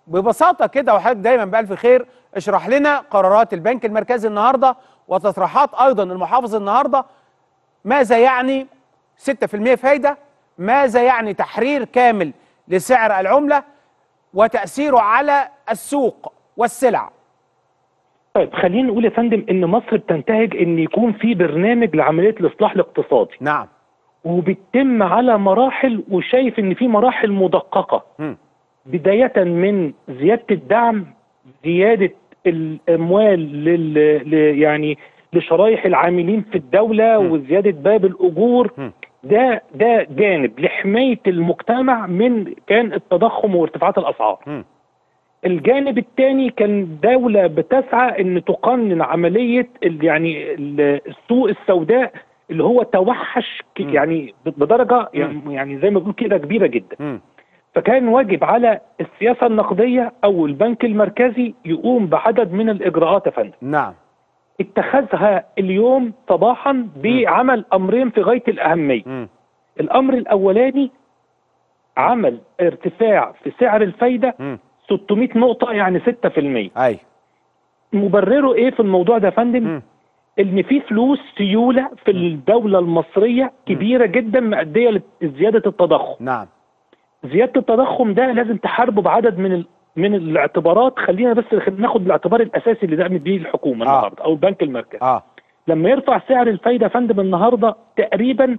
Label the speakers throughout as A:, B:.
A: ببساطه كده وحضرتك دايما بالف خير اشرح لنا قرارات البنك المركزي النهارده وتصريحات ايضا المحافظ النهارده ماذا يعني 6% فايده ماذا يعني تحرير كامل لسعر العمله وتاثيره على السوق والسلع
B: طيب خلينا نقول يا فندم ان مصر بتنتهج ان يكون في برنامج لعمليه الاصلاح الاقتصادي
A: نعم
B: وبتتم على مراحل وشايف ان في مراحل مدققه
A: مم.
B: بدايه من زياده الدعم زياده الاموال لل ل- يعني لشرايح العاملين في الدوله
A: م.
B: وزياده باب الاجور
A: م.
B: ده ده جانب لحمايه المجتمع من كان التضخم وارتفاعات الاسعار
A: مم.
B: الجانب الثاني كان دولة بتسعى ان تقنن عملية ال- يعني ال- السوق السوداء اللي هو توحش ك-
A: مم.
B: يعني بدرجة يعني يعني زي ما بقول كده كبيرة جدا
A: مم.
B: فكان واجب على السياسة النقدية او البنك المركزي يقوم بعدد من الاجراءات يا فندم
A: نعم
B: اتخذها اليوم صباحا بعمل امرين في غاية الاهمية
A: مم.
B: الامر الاولاني عمل ارتفاع في سعر الفايدة
A: مم.
B: 600 نقطة يعني 6%
A: اي
B: مبرره ايه في الموضوع ده يا فندم؟
A: مم.
B: ان في فلوس سيوله في الدوله المصريه كبيره جدا مؤديه لزياده التضخم.
A: نعم
B: زياده التضخم ده لازم تحاربه بعدد من ال... من الاعتبارات خلينا بس ناخد الاعتبار الاساسي اللي دعمت بيه الحكومه
A: آه.
B: النهارده او البنك المركزي.
A: اه
B: لما يرفع سعر الفايده يا فندم النهارده تقريبا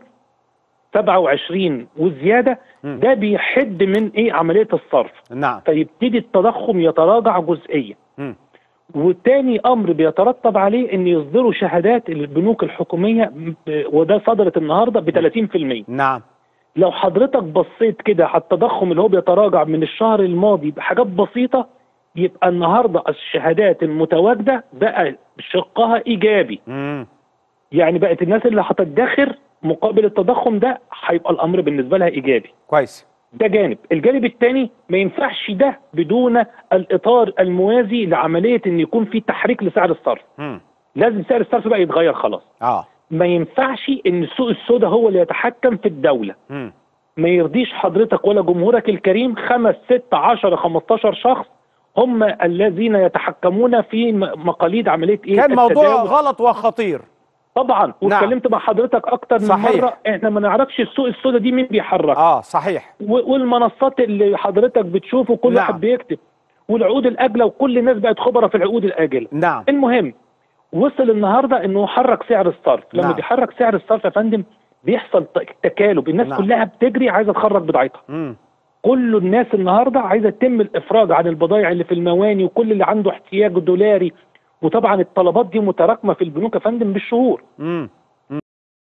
B: 27 وزياده
A: مم.
B: ده بيحد من ايه عمليه الصرف
A: نعم
B: فيبتدي التضخم يتراجع جزئيا.
A: مم.
B: وتاني امر بيترتب عليه ان يصدروا شهادات البنوك الحكوميه ب- وده صدرت النهارده ب 30%.
A: نعم
B: لو حضرتك بصيت كده على التضخم اللي هو بيتراجع من الشهر الماضي بحاجات بسيطه يبقى النهارده الشهادات المتواجده بقى شقها ايجابي،
A: مم.
B: يعني بقت الناس اللي هتدخر مقابل التضخم ده هيبقى الامر بالنسبه لها ايجابي.
A: كويس
B: ده جانب الجانب الثاني ما ينفعش ده بدون الاطار الموازي لعمليه ان يكون في تحريك لسعر الصرف
A: مم.
B: لازم سعر الصرف بقى يتغير خلاص
A: اه
B: ما ينفعش ان السوق السوداء هو اللي يتحكم في الدوله
A: مم.
B: ما يرضيش حضرتك ولا جمهورك الكريم خمس ست عشر خمستاشر شخص هم الذين يتحكمون في م- مقاليد عمليه ايه
A: كان موضوع
B: التداول.
A: غلط وخطير
B: طبعا واتكلمت مع حضرتك اكتر من
A: صحيح.
B: مره احنا ما نعرفش السوق السوداء دي مين بيحركها
A: اه صحيح
B: و- والمنصات اللي حضرتك بتشوفه كل
A: نعم.
B: واحد بيكتب والعقود الاجله وكل الناس بقت خبراء في العقود الاجله
A: نعم
B: المهم وصل النهارده انه حرك سعر الصرف لما
A: نعم.
B: بيحرك سعر الصرف يا فندم بيحصل ت- تكالب الناس
A: نعم.
B: كلها بتجري عايزه تخرج بضاعتها
A: مم.
B: كل الناس النهارده عايزه تتم الافراج عن البضائع اللي في المواني وكل اللي عنده احتياج دولاري وطبعا الطلبات دي متراكمه في البنوك يا فندم بالشهور
A: مم.